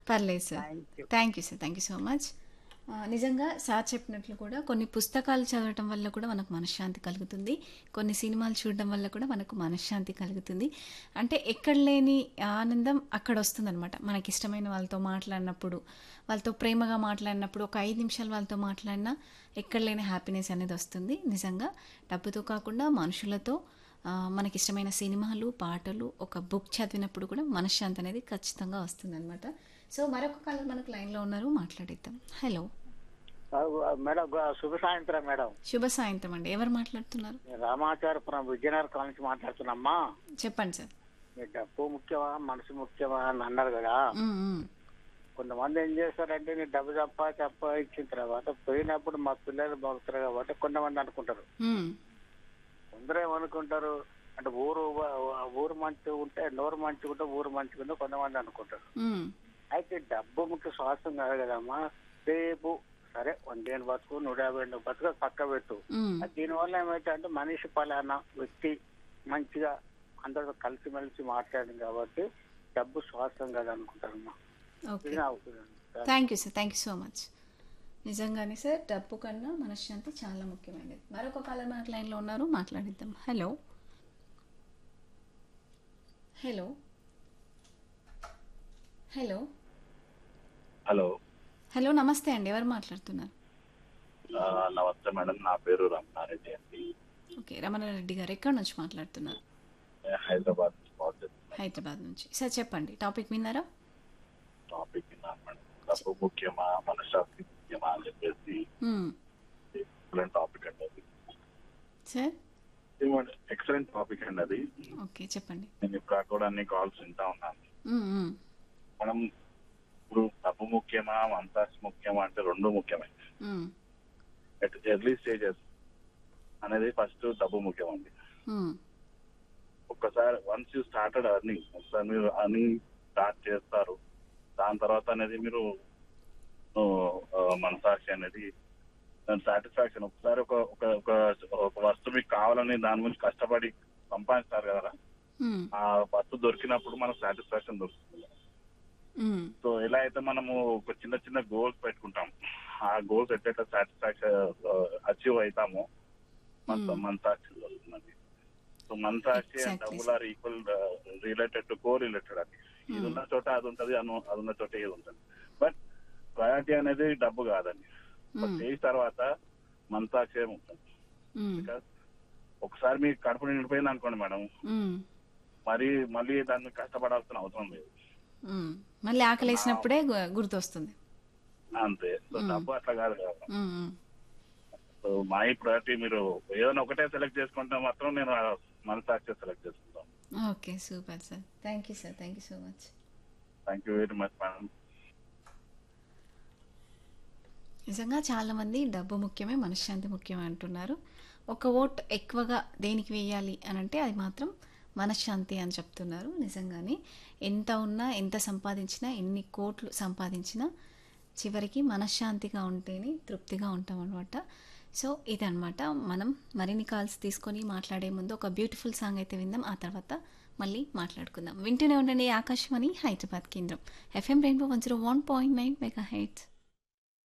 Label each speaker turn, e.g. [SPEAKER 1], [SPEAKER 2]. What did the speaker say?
[SPEAKER 1] పర్లేదు sir
[SPEAKER 2] thank you
[SPEAKER 1] thank you sir thank you so much ఆ, నిజంగా sir చెప్పినట్లు కూడా కొన్ని పుస్తకాలు చదవటం వల్ల కూడా మనకు మనశ్శాంతి కలుగుతుంది కొన్ని సినిమాలు చూడడం వల్ల కూడా మనకు మనశ్శాంతి కలుగుతుంది అంటే ఎక్కడ లేని ఆనందం అక్కడ వస్తుందన్నమాట మనకి ఇష్టమైన వాళ్ళతో మాట్లాడినప్పుడు వాళ్ళతో ప్రేమగా మాట్లాడినప్పుడు ఒక ఐదు నిమిషాలు వాళ్ళతో మాట్లాడినా ఎక్కడ లేని హ్యాపీనెస్ అనేది వస్తుంది నిజంగా డబ్బుతో కాకుండా మనుషులతో ఆ, మనకి ఇష్టమైన సినిమాలు పాటలు ఒక బుక్ చదివినప్పుడు కూడా మనశ్శాంతి అనేది ఖచ్చితంగా వస్తుందన్నమాట సో మరొక కాలం మనకు లైన్లో ఉన్నారు మాట్లాడిద్దాం హలో
[SPEAKER 2] మేడం గు- శుభ సాయంత్రం మేడం
[SPEAKER 1] శుభ సాయంత్రం అండి ఎవరు మాట్లాడుతున్నారు
[SPEAKER 2] నేను రామాచారపురం విజయనగర్ కాలనీ నుంచి మాట్లాడుతున్నామ్మా
[SPEAKER 1] చెప్పండి సార్
[SPEAKER 2] మీ డబ్బు ముఖ్యమా మనసు ముఖ్యమా అని అన్నారు కదా
[SPEAKER 1] మ్మ్, మ్మ్.
[SPEAKER 2] కొంతమంది ఏం చేస్తారంటే నేను డబ్బు తప్ప తప్ప ఇచ్చిన తర్వాత పోయినప్పుడు మా పిల్లలు బాగుతారు కాబట్టి కొంతమంది అనుకుంటారు
[SPEAKER 1] మ్మ్.
[SPEAKER 2] అందరూ ఏమనుకుంటారు అంటే ఊరు ఊరు మంచిగా ఉంటే నోరు మంచిగా ఉంటే ఊరు మంచిగా ఉంటే కొంతమంది అనుకుంటారు
[SPEAKER 1] మ్మ్.
[SPEAKER 2] అయితే డబ్బు ముఖ్య శ్వాసం కాదు కదమ్మా రేపు సరే వందేళ్ళు బతుకు నూట యాభై రెండు బతుకు పక్క పెట్టు
[SPEAKER 1] మ్మ్.
[SPEAKER 2] దీనివల్ల ఏమైతే అంటే మనిషి పలానా వ్యక్తి మంచిగా అందరూ కలిసిమెలిసి మాట్లాడింది కాబట్టి డబ్బు శ్వాసం కదా అనుకుంటారమ్మా
[SPEAKER 1] ఓకే
[SPEAKER 2] ఇది నా opinion.
[SPEAKER 1] Thank you sir thank you so much నిజంగానే సార్ డబ్బు కన్నా మనశ్శాంతి చాలా ముఖ్యమైనది మరొక కాలం మనకు లైన్లో ఉన్నారు మాట్లాడిద్దాం hello hello hello
[SPEAKER 3] hello
[SPEAKER 1] hello నమస్తే అండి ఎవరు మాట్లాడుతున్నారు
[SPEAKER 3] ఆ, నమస్తే మేడం నా పేరు రమణారెడ్డి అండి
[SPEAKER 1] ఓకే రమణారెడ్డి గారు ఎక్కడి నుంచి మాట్లాడుతున్నారు
[SPEAKER 3] నేను హైదరాబాద్ నుంచి కాల్ చేస్తున్నాను
[SPEAKER 1] హైదరాబాద్ నుంచి సార్ చెప్పండి టాపిక్ విన్నారా
[SPEAKER 3] టాపిక్ విన్నాను మేడం డబ్బు ముఖ్యమా మనశ్శాంతి ముఖ్యమా అని చెప్పేసి
[SPEAKER 1] మ్మ్.
[SPEAKER 3] ఎక్సలెంట్ టాపిక్ అండి అది
[SPEAKER 1] సార్
[SPEAKER 3] ఎక్సలెంట్ టాపిక్ అండి అది
[SPEAKER 1] ఓకే చెప్పండి
[SPEAKER 3] నేను ఇప్పుడు కూడా అన్ని కాల్స్ వింటా ఉన్నాను
[SPEAKER 1] మ్మ్, మ్మ్.
[SPEAKER 3] మనం ఇప్పుడు డబ్బు ముఖ్యమా మనసాక్షి ముఖ్యమా అంటే రెండు ముఖ్యమే
[SPEAKER 1] మ్మ్.
[SPEAKER 3] ఎట్ ఎర్లీ స్టేజెస్ అనేది ఫస్ట్ డబ్బు ముఖ్యం అండి
[SPEAKER 1] మ్మ్.
[SPEAKER 3] ఒక్కసారి వన్స్ యూ స్టార్టెడ్ అర్నింగ్ ఒకసారి మీరు అర్నింగ్ స్టార్ట్ చేస్తారు దాని తర్వాత అనేది మీరు ఆ, ఆ, మనసాక్షి అనేది దాని సాటిస్ఫాక్షన్ ఒకసారి ఒక ఒక ఒక ఒక వస్తువు మీకు కావాలని దాని గురించి కష్టపడి సంపాదిస్తారు కదా
[SPEAKER 1] మ్మ్.
[SPEAKER 3] ఆ వస్తువు దొరికినప్పుడు మనకు సాటిస్ఫాక్షన్ దొరుకుతుంది
[SPEAKER 1] మ్మ్.
[SPEAKER 3] సో ఎలా అయితే మనము ఒక చిన్న చిన్న గోల్స్ పెట్టుకుంటాం ఆ గోల్స్ ఎట్లయితే సాటిస్ఫాక్షన్ అచీవ్ అవుతామో మన
[SPEAKER 1] Hmm.
[SPEAKER 3] మన సాక్షి దొరుకుతుందండి సో మన సాక్షి అండ్
[SPEAKER 1] Exactly,
[SPEAKER 3] డబ్బులు are equal related to co related అండి ఇది
[SPEAKER 1] Hmm.
[SPEAKER 3] ఉన్న చోట అది ఉంటది అను- అది ఉన్న చోట ఇది ఉంటుంది బట్ ప్రయారిటీ అనేది డబ్బు కాదండి
[SPEAKER 1] మ్మ్.
[SPEAKER 3] స్టేజ్ తర్వాత మన సాక్షి ఉంటుంది
[SPEAKER 1] మ్మ్.
[SPEAKER 3] బికాస్ ఒకసారి మీకు కడుపు నిండిపోయింది అనుకోండి మేడం
[SPEAKER 1] మ్మ్.
[SPEAKER 3] మరి మళ్ళీ దాన్ని కష్టపడాల్సిన అవసరం లేదు
[SPEAKER 1] మ్మ్. మళ్ళీ ఆకలి వేసినప్పుడే గు- గుర్తొస్తుంది
[SPEAKER 3] అంతే సో
[SPEAKER 1] Hmm.
[SPEAKER 3] డబ్బు అట్లా కాదు కదా
[SPEAKER 1] మ్మ్. మ్మ్.
[SPEAKER 3] సో మై ప్రయారిటీ మీరు ఏదైనా ఒకటే సెలెక్ట్ చేసుకుంటే మాత్రం నేను మన సాక్షి సెలెక్ట్ చేసుకుంటాం
[SPEAKER 1] okay super sir thank you sir thank you so much
[SPEAKER 3] thank you very much madam
[SPEAKER 1] నిజంగా చాలామంది డబ్బు ముఖ్యమే మనశ్శాంతి ముఖ్యమే అంటున్నారు ఒక ఓట్ ఎక్కువగా దేనికి వేయాలి అని అంటే అది మాత్రం మనశ్శాంతి అని చెప్తున్నారు నిజంగానే ఎంత ఉన్నా ఎంత సంపాదించినా ఎన్ని కోట్లు సంపాదించినా చివరికి మనశ్శాంతిగా ఉంటేనే తృప్తిగా ఉంటాం అనమాట సో ఇదనమాట మనం మరిన్ని కాల్స్ తీసుకొని మాట్లాడే ముందు ఒక బ్యూటిఫుల్ సాంగ్ అయితే విందాం ఆ తర్వాత మళ్ళీ మాట్లాడుకుందాం వింటూనే ఉండండి ఆకాశవాణి హైదరాబాద్ కేంద్రం FM rainbow one zero one point nine mega heights